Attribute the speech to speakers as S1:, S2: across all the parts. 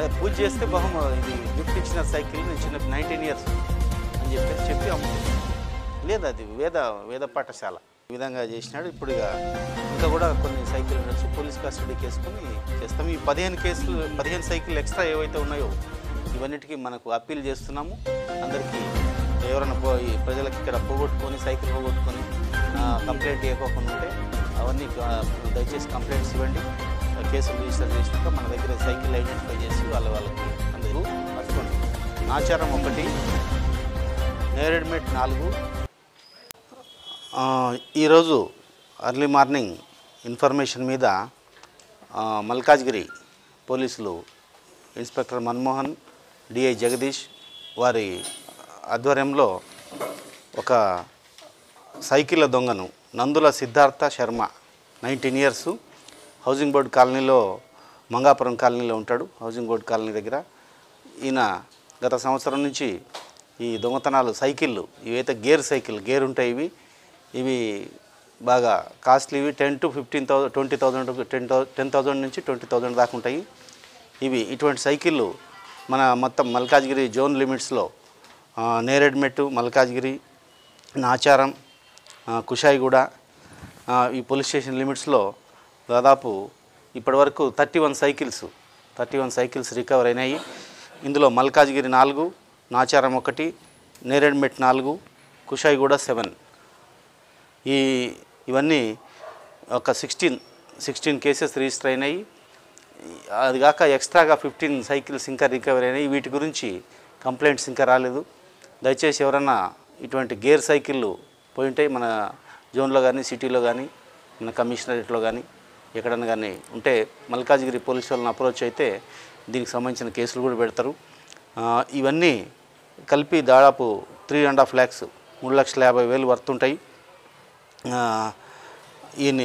S1: అదే పూజ చేస్తే బహుమ ఇది గిఫ్ట్ ఇచ్చిన సైకిల్ నేను చిన్న నైన్టీన్ ఇయర్స్ అని చెప్పేసి చెప్పి అమ్ముతుంది లేదు అది వేద వేద పాఠశాల ఈ విధంగా చేసినాడు ఇప్పుడు ఇక ఇంకా కూడా కొన్ని సైకిల్ ఉండొచ్చు పోలీస్ కస్టడీకి వేసుకొని చేస్తాం ఈ పదిహేను కేసులు పదిహేను సైకిల్ ఎక్స్ట్రా ఏవైతే ఉన్నాయో ఇవన్నిటికీ మనకు అప్పీల్ చేస్తున్నాము అందరికీ ఎవరైనా పో ఈ ప్రజలకు ఇక్కడ పోగొట్టుకొని సైకిల్ పోగొట్టుకొని ఆ, కంప్లైంట్ ఇవ్వకుండా ఉంటే అవన్నీ ఆ, దయచేసి కంప్లైంట్స్ ఇవ్వండి ఆ, కేసులు రిజిస్టర్ చేసినాక మన దగ్గర సైకిల్ ఐడెంటిఫై చేసి వాళ్ళ వాళ్ళకి అందరూ పట్టుకోండి ఆచారం ఒకటి నేరెడ్మెట్ నాలుగు ఆ, ఈరోజు అర్లీ మార్నింగ్ ఇన్ఫర్మేషన్ మీద ఆ, మల్కాజ్గిరి పోలీసులు ఇన్స్పెక్టర్ మన్మోహన్ డిఐ జగదీష్ వారి ఆధ్వర్యంలో ఒక సైకిళ్ళ దొంగను Nandula Siddhartha Sharma nineteen years housing board కాలనీలో మంగాపురం కాలనీలో ఉంటాడు హౌసింగ్ బోర్డ్ కాలనీ దగ్గర ఈయన గత సంవత్సరం నుంచి ఈ దొంగతనాలు సైకిళ్ళు ఇవైతే గేర్ సైకిల్ గేర్ ఉంటాయి ఇవి ఇవి బాగా కాస్ట్లీ ఇవి ten to fifteen thousand twenty thousand ten thou ten thousand నుంచి ట్వంటీ థౌసండ్ దాకా ఉంటాయి ఇవి ఇటువంటి సైకిళ్ళు మన మొత్తం మల్కాజ్గిరి జోన్ లిమిట్స్లో ఆ, నేరెడ్మెట్టు మల్కాజ్గిరి నాచారం ఆ, కుషాయిగూడ ఆ, ఈ పోలీస్ స్టేషన్ లిమిట్స్లో దాదాపు ఇప్పటివరకు thirty one cycles thirty one cycles recover అయినాయి ఇందులో మల్కాజ్గిరి నాలుగు నాచారం ఒకటి నేరెడ్మెట్ నాలుగు కుషాయిగూడ సెవెన్ ఈ ఇవన్నీ ఒక సిక్స్టీన్ సిక్స్టీన్ కేసెస్ రిజిస్టర్ అయినాయి అది కాక ఎక్స్ట్రాగా ఫిఫ్టీన్ సైకిల్స్ ఇంకా రికవర్ అయినాయి వీటి గురించి కంప్లైంట్స్ ఇంకా రాలేదు దయచేసి ఎవరన్నా ఇటువంటి గేర్ సైకిళ్ళు పోయింటే మన జోన్లో కానీ సిటీలో కానీ మన కమిషనరేట్లో కానీ ఎక్కడన్నా కానీ ఉంటే మల్కాజ్గిరి పోలీస్ వాళ్ళని అప్రోచ్ అయితే దీనికి సంబంధించిన కేసులు కూడా పెడతారు ఆ, ఇవన్నీ కలిపి దాదాపు త్రీ అండ్ హాఫ్ ల్యాక్స్ మూడు లక్షల యాభై వేలు వర్తుంటాయి ఆ, ఈయన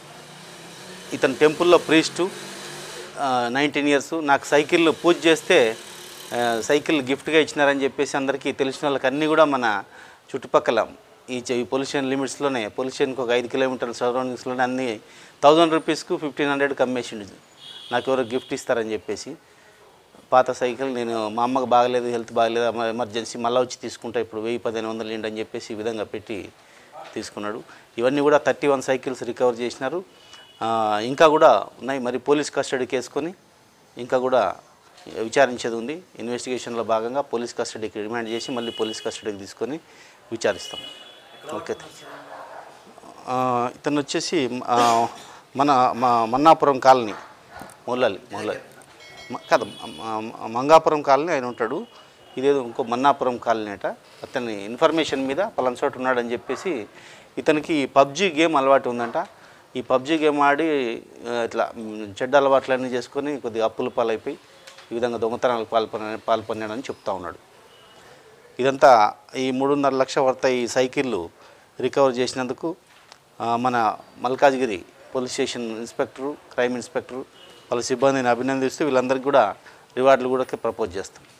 S1: ఇతను టెంపుల్లో ప్రీస్టు నైన్టీన్ ఇయర్స్ నాకు సైకిల్ పూజ చేస్తే ఆ, సైకిల్ గిఫ్ట్గా ఇచ్చినారని చెప్పేసి అందరికీ తెలిసిన వాళ్ళకి అన్నీ కూడా మన చుట్టుపక్కల ఈ చె- ఈ పొల్యూషన్ లిమిట్స్లోనే పొల్యూషన్కి ఒక ఐదు కిలోమీటర్ల సరౌండింగ్స్లోనే అన్ని థౌజండ్ రూపీస్కు ఫిఫ్టీన్ హండ్రెడ్కి అమ్మేసిండు నాకు ఎవరో గిఫ్ట్ ఇస్తారని చెప్పేసి పాత సైకిల్ నేను మా అమ్మకు బాగలేదు హెల్త్ బాగలేదు అమ్మ ఎమర్జెన్సీ మళ్ళీ వచ్చి తీసుకుంటా ఇప్పుడు వెయ్యి పదిహేను వందలు ఏంటి అని చెప్పేసి ఈ విధంగా పెట్టి తీసుకున్నాడు ఇవన్నీ కూడా థర్టీ వన్ సైకిల్స్ రికవర్ చేసినారు ఆ, ఇంకా కూడా ఉన్నాయి మరి పోలీస్ కస్టడీకి వేసుకొని ఇంకా కూడా విచారించేది ఉంది ఇన్వెస్టిగేషన్లో భాగంగా పోలీస్ కస్టడీకి రిమాండ్ చేసి మళ్ళీ పోలీస్ కస్టడీకి తీసుకొని విచారిస్తాం ఓకే ఆ, ఇతను వచ్చేసి ఆ, మన మా మన్నాపురం కాలనీ మొల్లలి మొల్లలి మ- కాదు మ- మ- మంగాపురం కాలనీ ఆయన ఉంటాడు ఇదేదో ఇంకో మన్నాపురం కాలనీ అట అతని ఇన్ఫర్మేషన్ మీద పలానా చోట ఉన్నాడని చెప్పేసి ఇతనికి పబ్జీ గేమ్ అలవాటు ఉందంట ఈ పబ్జీ గేమ్ ఆడి ఆ, ఇట్లా మ్, చెడ్డ అలవాట్లన్నీ చేసుకొని కొద్దిగా అప్పుల పాలైపోయి ఈ విధంగా దొంగతనాలకు పాల్పొన పాల్పొన్నాడని చెప్తా ఉన్నాడు ఇదంతా ఈ మూడున్నర లక్ష వర్త ఈ సైకిళ్ళు రికవర్ చేసినందుకు ఆ, మన Malkajgiri police station inspector crime inspector వాళ్ళ సిబ్బందిని అభినందిస్తూ వీళ్ళందరికీ కూడా రివార్డులు కూడా ప్రపోజ్ చేస్తాం